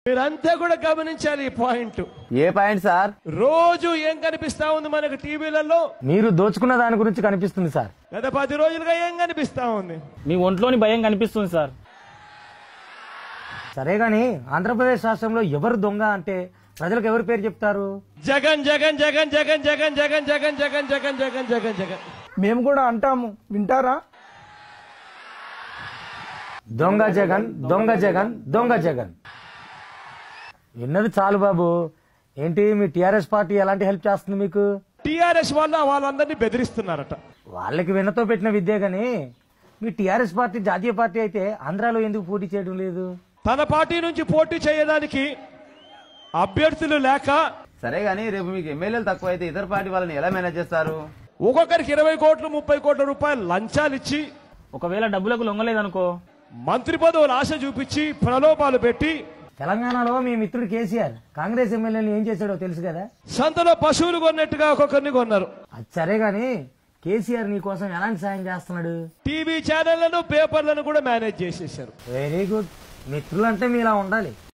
మీరంతా కూడా గమనించాలి ఈ పాయింట్ ఏ పాయింట్ సార్ రోజు ఏం కనిపిస్తా ఉంది మనకు టీవీలలో మీరు దోచుకున్న దాని గురించి కనిపిస్తుంది సార్ గత పది రోజులుగా ఏం కనిపిస్తా ఉంది మీ ఒంట్లోని భయం కనిపిస్తుంది సార్ సరే గాని ఆంధ్రప్రదేశ్ రాష్ట్రంలో ఎవరు దొంగ అంటే ప్రజలకు ఎవరి పేరు చెప్తారు జగన్ జగన్ జగన్ జగన్ జగన్ జగన్ జగన్ జగన్ జగన్ జగన్ జగన్ జగన్ మేము కూడా అంటాము వింటారా దొంగ జగన్ దొంగ జగన్ దొంగ జగన్ విన్నది చాలు బాబు ఏంటి మీ టిఆర్ఎస్ పార్టీ ఎలాంటి హెల్ప్ చేస్తుంది మీకు టిఆర్ఎస్ వల్ల వాళ్ళందరినీ బెదిరిస్తున్నారట వాళ్ళకి విన్నతో పెట్టిన విద్య గాని మీ టిఆర్ఎస్ పార్టీ జాతీయ పార్టీ అయితే ఆంధ్రాలో ఎందుకు పోటీ చేయడం లేదు తన పార్టీ నుంచి పోటీ చేయడానికి అభ్యర్థులు లేక సరే గానీ రేపు మీకు ఎమ్మెల్యేలు తక్కువ అయితే ఇతర పార్టీ వాళ్ళని ఎలా మేనేజ్ చేస్తారు ఒక్కొక్కరికి ఇరవై కోట్లు ముప్పై కోట్ల రూపాయలు లంచాలు ఇచ్చి ఒకవేళ డబ్బులకు లొంగలేదనుకో మంత్రి పదవులు ఆశ చూపించి ప్రలోభాలు పెట్టి తెలంగాణలో మీ మిత్రుడు కేసీఆర్ కాంగ్రెస్ ఎమ్మెల్యేలు ఏం చేశాడో తెలుసు కదా సంతలో పశువులు కొన్నట్టుగా ఒక్కొక్కరిని కొన్నారు అది సరే గాని కేసీఆర్ నీ కోసం ఎలాంటి సాయం చేస్తున్నాడు టీవీ ఛానళ్లను పేపర్లను కూడా మేనేజ్ చేసేసారు వెరీ గుడ్ మిత్రులంటే మీలా ఉండాలి